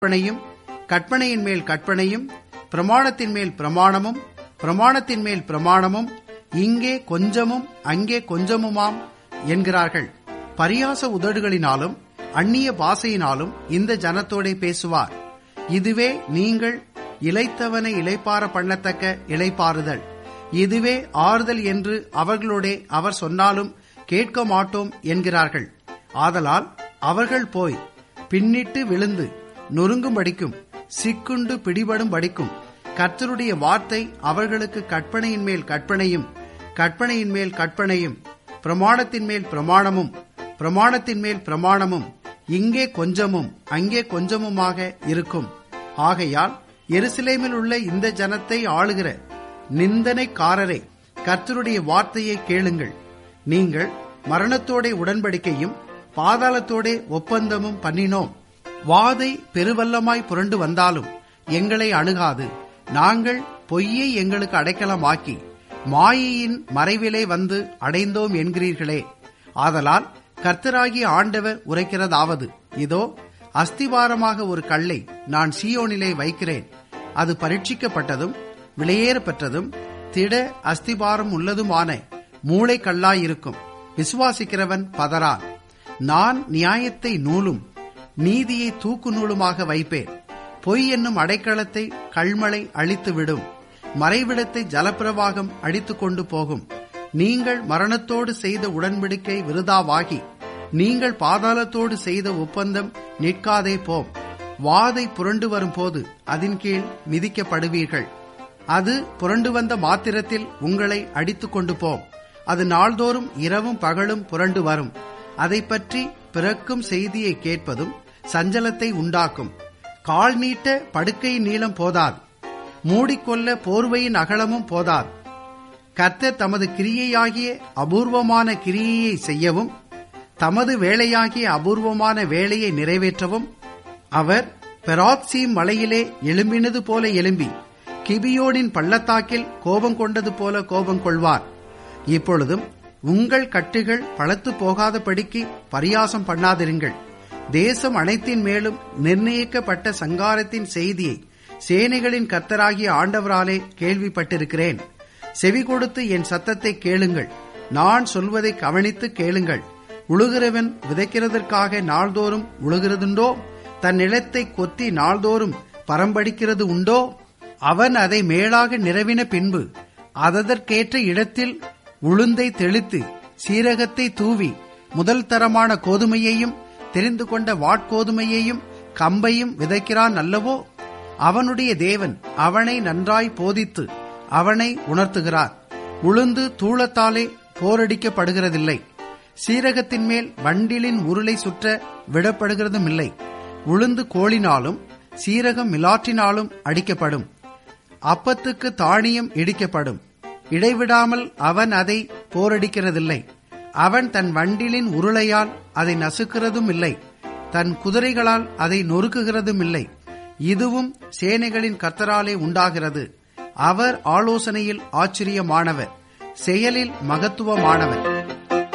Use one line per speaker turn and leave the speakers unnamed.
கற்பனையும் கற்பனையின் மேல் கற்பனையும் பிரமாணத்தின் மேல் பிரமாணமும் பிரமாணத்தின் மேல் பிரமாணமும் இங்கே கொஞ்சமும் அங்கே கொஞ்சமுமாம் என்கிறார்கள் பரியாச உதடுகளினாலும் அந்நிய பாசையினாலும் இந்த ஜனத்தோடே பேசுவார் இதுவே நீங்கள் இளைத்தவனை இளைப்பார பண்ணத்தக்க இளைப்பாறுதல் இதுவே ஆறுதல் என்று அவர்களோடே அவர் சொன்னாலும் கேட்க மாட்டோம் என்கிறார்கள் ஆதலால் அவர்கள் போய் பின்னிட்டு விழுந்து நொறுங்கும்படிக்கும் சிக்குண்டு பிடிபடும் படிக்கும் கர்த்தருடைய வார்த்தை அவர்களுக்கு கற்பனையின் மேல் கற்பனையும் கற்பனையின் மேல் கற்பனையும் பிரமாணத்தின் மேல் பிரமாணமும் பிரமாணத்தின் மேல் பிரமாணமும் இங்கே கொஞ்சமும் அங்கே கொஞ்சமுமாக இருக்கும் ஆகையால் எருசலேமில் உள்ள இந்த ஜனத்தை ஆளுகிற நிந்தனைக்காரரே கர்த்தருடைய வார்த்தையை கேளுங்கள் நீங்கள் மரணத்தோடே உடன்படிக்கையும் பாதாளத்தோடே ஒப்பந்தமும் பண்ணினோம் வாதை பெருவல்லமாய் புரண்டு வந்தாலும் எங்களை அணுகாது நாங்கள் பொய்யை எங்களுக்கு அடைக்கலமாக்கி மாயையின் மறைவிலே வந்து அடைந்தோம் என்கிறீர்களே ஆதலால் கர்த்தராகிய ஆண்டவர் உரைக்கிறதாவது இதோ அஸ்திவாரமாக ஒரு கல்லை நான் சீயோனிலே வைக்கிறேன் அது பரீட்சிக்கப்பட்டதும் விலையேறப்பெற்றதும் திட அஸ்திபாரம் உள்ளதுமான மூளை கல்லாயிருக்கும் விசுவாசிக்கிறவன் பதறான் நான் நியாயத்தை நூலும் நீதியை தூக்கு நூலுமாக வைப்பேன் பொய் என்னும் அடைக்கலத்தை கல்மழை அழித்துவிடும் மறைவிடத்தை ஜலப்பிரவாகம் அடித்துக் கொண்டு போகும் நீங்கள் மரணத்தோடு செய்த உடன்படிக்கை விருதாவாகி நீங்கள் பாதாளத்தோடு செய்த ஒப்பந்தம் நிற்காதே போம் வாதை புரண்டு வரும்போது அதன் கீழ் மிதிக்கப்படுவீர்கள் அது புரண்டு வந்த மாத்திரத்தில் உங்களை அடித்துக் கொண்டு போம் அது நாள்தோறும் இரவும் பகலும் புரண்டு வரும் அதை பற்றி பிறக்கும் செய்தியை கேட்பதும் சஞ்சலத்தை உண்டாக்கும் கால் நீட்ட படுக்கை நீளம் போதாது மூடிக்கொள்ள போர்வையின் அகலமும் போதாது கர்த்தர் தமது கிரியையாகிய அபூர்வமான கிரியையை செய்யவும் தமது வேலையாகிய அபூர்வமான வேலையை நிறைவேற்றவும் அவர் பெராத்சீம் மலையிலே எழும்பினது போல எழும்பி கிபியோனின் பள்ளத்தாக்கில் கோபம் கொண்டது போல கோபம் கொள்வார் இப்பொழுதும் உங்கள் கட்டுகள் பழத்து போகாதபடிக்கு பரியாசம் பண்ணாதிருங்கள் தேசம் அனைத்தின் மேலும் நிர்ணயிக்கப்பட்ட சங்காரத்தின் செய்தியை சேனைகளின் கர்த்தராகிய ஆண்டவராலே கேள்விப்பட்டிருக்கிறேன் செவி கொடுத்து என் சத்தத்தை கேளுங்கள் நான் சொல்வதை கவனித்து கேளுங்கள் உழுகிறவன் விதைக்கிறதற்காக நாள்தோறும் உழுகிறதுண்டோ தன் நிலத்தை கொத்தி நாள்தோறும் பரம்படிக்கிறது உண்டோ அவன் அதை மேலாக நிறவின பின்பு அதற்கேற்ற இடத்தில் உளுந்தை தெளித்து சீரகத்தை தூவி முதல் தரமான கோதுமையையும் தெரிந்து கொண்ட வாட்கோதுமையையும் கம்பையும் விதைக்கிறான் அல்லவோ அவனுடைய தேவன் அவனை நன்றாய் போதித்து அவனை உணர்த்துகிறார் உளுந்து தூளத்தாலே போரடிக்கப்படுகிறதில்லை சீரகத்தின் மேல் வண்டிலின் உருளை சுற்ற விடப்படுகிறதும் இல்லை உளுந்து கோளினாலும் சீரகம் மிலாற்றினாலும் அடிக்கப்படும் அப்பத்துக்கு தானியம் இடிக்கப்படும் இடைவிடாமல் அவன் அதை போரடிக்கிறதில்லை அவன் தன் வண்டிலின் உருளையால் அதை நசுக்கிறதும் இல்லை தன் குதிரைகளால் அதை நொறுக்குகிறதும் இல்லை இதுவும் சேனைகளின் கர்த்தராலே உண்டாகிறது அவர் ஆலோசனையில் ஆச்சரியமானவர் செயலில் மகத்துவமானவர்